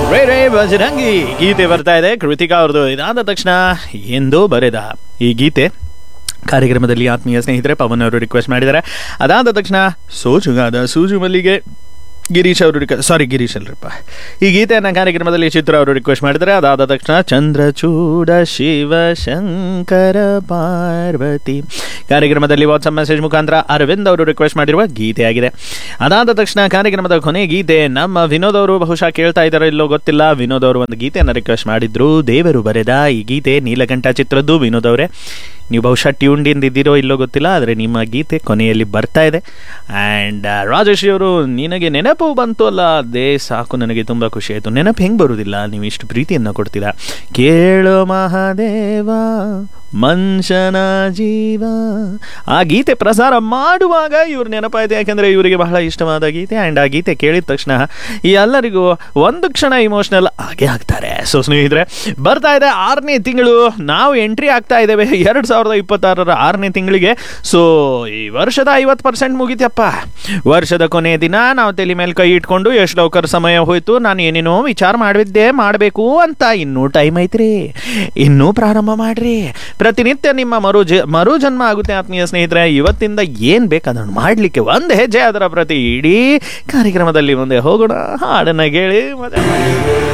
ರೇ ರೇ ಬಜರಂಗಿ ಗೀತೆ ಬರ್ತಾ ಇದೆ ಕೃತಿಕಾ ಅವ್ರದ್ದು ಇದಾದ ತಕ್ಷಣ ಎಂದು ಬರೆದ ಈ ಗೀತೆ ಕಾರ್ಯಕ್ರಮದಲ್ಲಿ ಆತ್ಮೀಯ ಸ್ನೇಹಿತರೆ ಪವನ್ ಅವರು ರಿಕ್ವೆಸ್ಟ್ ಮಾಡಿದ್ದಾರೆ ಅದಾದ ತಕ್ಷಣ ಸೋಜುಗಾದ ಸೂಜು ಮಲ್ಲಿಗೆ ಗಿರೀಶ್ ಅವರು ರಿಕ ಸಾರಿ ಗಿರೀಶ್ ಅಲ್ರಪ್ಪ ಈ ಗೀತೆಯನ್ನು ಕಾರ್ಯಕ್ರಮದಲ್ಲಿ ಚಿತ್ರ ಅವರು ರಿಕ್ವೆಸ್ಟ್ ಮಾಡಿದ್ದಾರೆ ಅದಾದ ತಕ್ಷಣ ಚಂದ್ರಚೂಡ ಶಿವ ಶಂಕರ ಪಾರ್ವತಿ ಕಾರ್ಯಕ್ರಮದಲ್ಲಿ ವಾಟ್ಸಪ್ ಮೆಸೇಜ್ ಮುಖಾಂತರ ಅರವಿಂದ್ ಅವರು ರಿಕ್ವೆಸ್ಟ್ ಮಾಡಿರುವ ಗೀತೆಯಾಗಿದೆ ಅದಾದ ತಕ್ಷಣ ಕಾರ್ಯಕ್ರಮದ ಕೊನೆ ಗೀತೆ ನಮ್ಮ ವಿನೋದ್ ಅವರು ಬಹುಶಃ ಕೇಳ್ತಾ ಇದ್ದಾರೋ ಇಲ್ಲೋ ಗೊತ್ತಿಲ್ಲ ವಿನೋದ್ ಅವರು ಒಂದು ಗೀತೆಯನ್ನು ರಿಕ್ವೆಸ್ಟ್ ಮಾಡಿದ್ರು ದೇವರು ಬರೆದ ಈ ಗೀತೆ ನೀಲಕಂಠ ಚಿತ್ರದ್ದು ವಿನೋದ್ ಅವರೇ ನೀವು ಬಹುಶಃ ಟ್ಯೂನ್ಡ್ ಇದ್ದೀರೋ ಇಲ್ಲೋ ಗೊತ್ತಿಲ್ಲ ಆದರೆ ನಿಮ್ಮ ಗೀತೆ ಕೊನೆಯಲ್ಲಿ ಬರ್ತಾ ಇದೆ ಆ್ಯಂಡ್ ರಾಜೇಶ್ ಅವರು ನಿನಗೆ ನೆನಪು ಬಂತು ಅಲ್ಲ ಅದೇ ಸಾಕು ನನಗೆ ತುಂಬ ಖುಷಿ ಆಯಿತು ನೆನಪು ಹೆಂಗೆ ಬರುವುದಿಲ್ಲ ನೀವು ಇಷ್ಟು ಪ್ರೀತಿಯನ್ನು ಕೊಡ್ತೀರಾ ಕೇಳು ಮಹಾದೇವ ಮನುಷ್ಯನ ಜೀವ ಆ ಗೀತೆ ಪ್ರಸಾರ ಮಾಡುವಾಗ ಇವ್ರು ನೆನಪಾಯ್ತು ಯಾಕೆಂದರೆ ಇವರಿಗೆ ಬಹಳ ಇಷ್ಟವಾದ ಗೀತೆ ಆ್ಯಂಡ್ ಆ ಗೀತೆ ಕೇಳಿದ ತಕ್ಷಣ ಈ ಎಲ್ಲರಿಗೂ ಒಂದು ಕ್ಷಣ ಇಮೋಷ್ನಲ್ ಆಗೇ ಆಗ್ತಾರೆ ಸೊ ಸ್ನೇಹಿತರೆ ಬರ್ತಾ ಇದೆ ಆರನೇ ತಿಂಗಳು ನಾವು ಎಂಟ್ರಿ ಆಗ್ತಾ ಇದ್ದೇವೆ ಎರಡು ಸಾವಿರದ ಇಪ್ಪತ್ತಾರರ ಆರನೇ ತಿಂಗಳಿಗೆ ಸೊ ಈ ವರ್ಷದ ಐವತ್ತು ಪರ್ಸೆಂಟ್ ಮುಗಿತಪ್ಪ ವರ್ಷದ ಕೊನೆಯ ದಿನ ನಾವು ತಲೆ ಮೇಲೆ ಕೈ ಇಟ್ಕೊಂಡು ಎಷ್ಟು ಲೌಕರ್ ಸಮಯ ಹೋಯ್ತು ನಾನು ಏನೇನೋ ವಿಚಾರ ಮಾಡಿದ್ದೆ ಮಾಡಬೇಕು ಅಂತ ಇನ್ನೂ ಟೈಮ್ ಐತ್ರಿ ಇನ್ನೂ ಪ್ರಾರಂಭ ಮಾಡ್ರಿ ಪ್ರತಿನಿತ್ಯ ನಿಮ್ಮ ಮರು ಜ ಮರು ಜನ್ಮ ಆಗುತ್ತೆ ಆತ್ಮೀಯ ಸ್ನೇಹಿತರೆ ಇವತ್ತಿಂದ ಏನು ಬೇಕು ಅದನ್ನು ಮಾಡಲಿಕ್ಕೆ ಒಂದು ಹೆಜ್ಜೆ ಅದರ ಪ್ರತಿ ಇಡೀ ಕಾರ್ಯಕ್ರಮದಲ್ಲಿ ಮುಂದೆ ಹೋಗೋಣ ಹಾಡನ್ನ ಕೇಳಿ ಮಜಾ ಮಾಡಿ